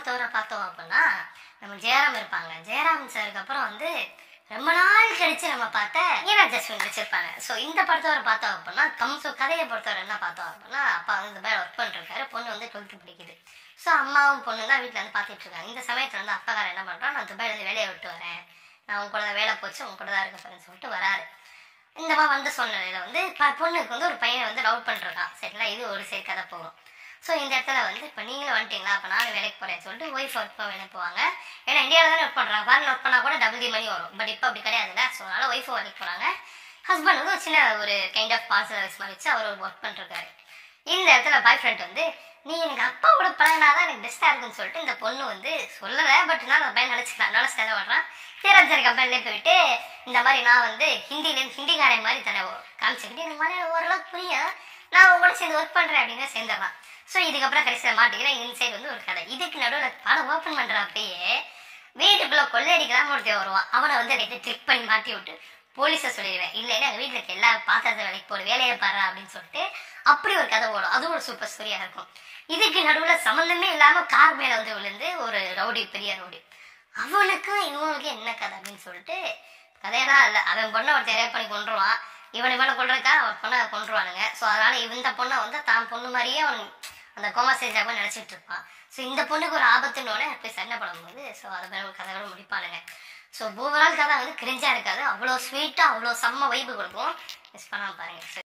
பொறுத்தவரை பார்த்தோம் அப்படின்னா நம்ம ஜெயராம் இருப்பாங்க ஜெயராம் சாருக்கு அப்புறம் வந்து ரொம்ப நாள் கழிச்சு நம்ம பார்த்த ஈனா ஜஸ்வின் வச்சிருப்பாங்க ஸோ இந்த படத்தவரை பார்த்தோம் அப்படின்னா கம்சோ கதையை பொறுத்தவரை என்ன பார்த்தோம் அப்படின்னா அப்பா வந்து துபாயில் ஒர்க் பண்ணிருக்காரு பொண்ணு வந்து டுவெல்த்து படிக்குது ஸோ அம்மாவும் பொண்ணு தான் வீட்டில் வந்து பார்த்துட்டு இருக்காங்க இந்த சமயத்தில் வந்து அப்பாக்காரர் என்ன பண்ணுறான் நான் துபாயில இருந்து வேலையை விட்டு வரேன் நான் உங்க கூட தான் வேலை போச்சு உங்க கூட தான் இருக்க போறேன்னு சொல்லிட்டு வராரு இந்த மாதிரி வந்த சூழ்நிலையில வந்து ப- பொண்ணுக்கு வந்து ஒரு பையனை வந்து லவ் பண்ணிருக்கான் சரிங்களா இது ஒரு சைடு கதை போகும் ஸோ இந்த இடத்துல வந்து இப்போ நீங்களும் வந்துட்டீங்களா அப்போ நானும் வேலைக்கு போகிறேன்னு சொல்லிட்டு ஒய்ஃப் ஒர்க் பண்ண வேலை போவாங்க ஏன்னா இந்தியாவில் தானே ஒர்க் பண்ணுறாங்க ஃபாரின் ஒர்க் பண்ணால் கூட டபுள் டி மணி வரும் பட் இப்போ அப்படி கிடையாதுல்ல ஸோ அதனால ஒய்ஃபும் வேலைக்கு போகிறாங்க ஹஸ்பண்ட் வந்து ஒரு சின்ன ஒரு கைண்ட் ஆஃப் பார்சல் சர்வீஸ் மாதிரி வச்சு அவர் ஒர்க் பண்ணிருக்காரு இந்த இடத்துல பாய் ஃப்ரெண்ட் வந்து நீ எனக்கு அப்பாவோட பழகினாதான் எனக்கு பெஸ்ட்டாக இருக்குன்னு சொல்லிட்டு இந்த பொண்ணு வந்து சொல்லலை பட் நான் அந்த பையன் நினச்சிக்கலாம் நல்லா செலவு பண்ணுறான் தீரஞ்சரி கம்பெனிலே போயிட்டு இந்த மாதிரி நான் வந்து ஹிந்திலேருந்து ஹிந்திக்காரன் மாதிரி தானே காமிச்சுக்கிட்டு எனக்கு மலையாளம் ஓரளவுக்கு புரியும் நான் உங்க கூட சேர்ந்து ஒர்க் பண்ணுறேன் அப்படின்னு சேர்ந்துடலாம் ஸோ இதுக்கப்புறம் கடைசியில் மாட்டிக்கிறேன் இன்சைட் வந்து ஒரு கதை இதுக்கு நடுவில் படம் ஓப்பன் பண்ணுறப்பயே வீட்டுக்குள்ள கொள்ளையடிக்கலாம் ஒருத்தன் வருவான் அவனை வந்து ரைட்டு ட்ரிக் பண்ணி மாட்டி விட்டு போலீஸை சொல்லிடுவேன் இல்லைன்னா எங்கள் வீட்டில் இருக்க எல்லா பாத்திரத்தை வேலைக்கு போடு வேலையை பாரு அப்படின்னு சொல்லிட்டு அப்படி ஒரு கதை ஓடும் அதுவும் ஒரு சூப்பர் ஸ்டோரியாக இருக்கும் இதுக்கு நடுவில் சம்மந்தமே இல்லாமல் கார் மேலே வந்து விழுந்து ஒரு ரவுடி பெரிய ரவுடி அவனுக்கும் இவனுக்கும் என்ன கதை அப்படின்னு சொல்லிட்டு கதையெல்லாம் இல்லை அவன் பொண்ணை ஒருத்தன் ரேப் பண்ணி கொண்டுருவான் இவன் இவனை கொள்றதுக்கா அவன் பொண்ணை கொண்டுருவானுங்க ஸோ அதனால இந்த பொண்ணை வந்து தான் பொண்ணு மாதிரியே அவன் அந்த கோமா ஸ்டேஜாக நினச்சிட்டு இருப்பான் ஸோ இந்த பொண்ணுக்கு ஒரு ஆபத்துன்னு போய் சண்டை படும்போது ஸோ அதை மாதிரி ஒரு கதையோட முடிப்பானுங்க ஸோ ஓவரால் கதை வந்து கிரிஞ்சா இருக்காது அவ்வளோ ஸ்வீட்டாக அவ்வளோ செம்ம வைப்பு கொடுக்கும் மிஸ் பண்ணாம பாருங்க